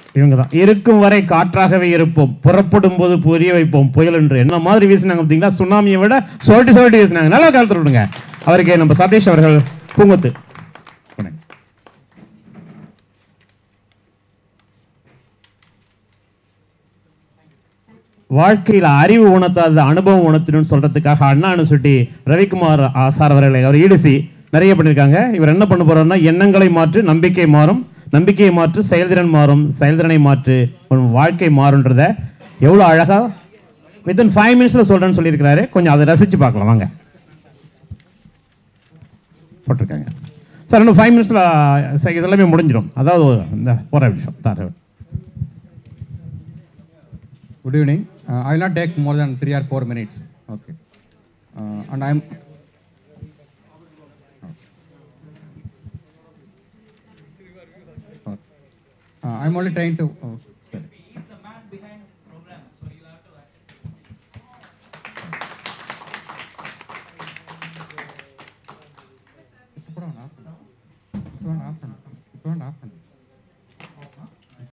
இவங்க தான் இருக்கும் வரை காற்றாகவே இருப்போம் புறப்படும் போது புரிய வைப்போம் புயல் என்று என்ன மாதிரி வீசினாங்க பார்த்தீங்களா சுனாமியை விட சொல்லிட்டு சொல்லிட்டு வீசினாங்க நல்லா காலத்தில் விடுங்க அவருக்கு நம்ம சதீஷ் அவர்கள் பூங்கொத்து வணக்கம். வாழ்க்கையில் அறிவு உணர்த்தாத அனுபவம் உணர்த்தணும்னு சொல்றதுக்காக அண்ணா அனுசுட்டி ரவிக்குமார் ஆ, சார் அவர்களை அவர் ஈடுசி நிறைய பண்ணியிருக்காங்க இவர் என்ன பண்ண போறாருன்னா எண்ணங்களை மாற்று நம்பிக்கை மாறும் நம்பிக்கையை மாற்று செயல்திறன் மாறும் செயல்திறனை மாற்று உன் வாழ்க்கை மாறுன்றத எவ்வளோ அழகா வித்தின் ஃபைவ் மினிட்ஸ்ல சொல்றேன்னு சொல்லியிருக்கிறாரு கொஞ்சம் அதை ரசிச்சு பார்க்கலாம் வாங்க போட்டிருக்காங்க சார் இன்னும் ஃபைவ் மினிட்ஸில் இதெல்லாமே முடிஞ்சிடும் அதாவது ஒரு- இந்த போகிற விஷயம் தார் Good evening. Uh, I will not take more than three or four minutes. Okay. Uh, and I'm. Okay. Uh, I'm only trying to. Oh, sorry. Put on, off. Put on, off.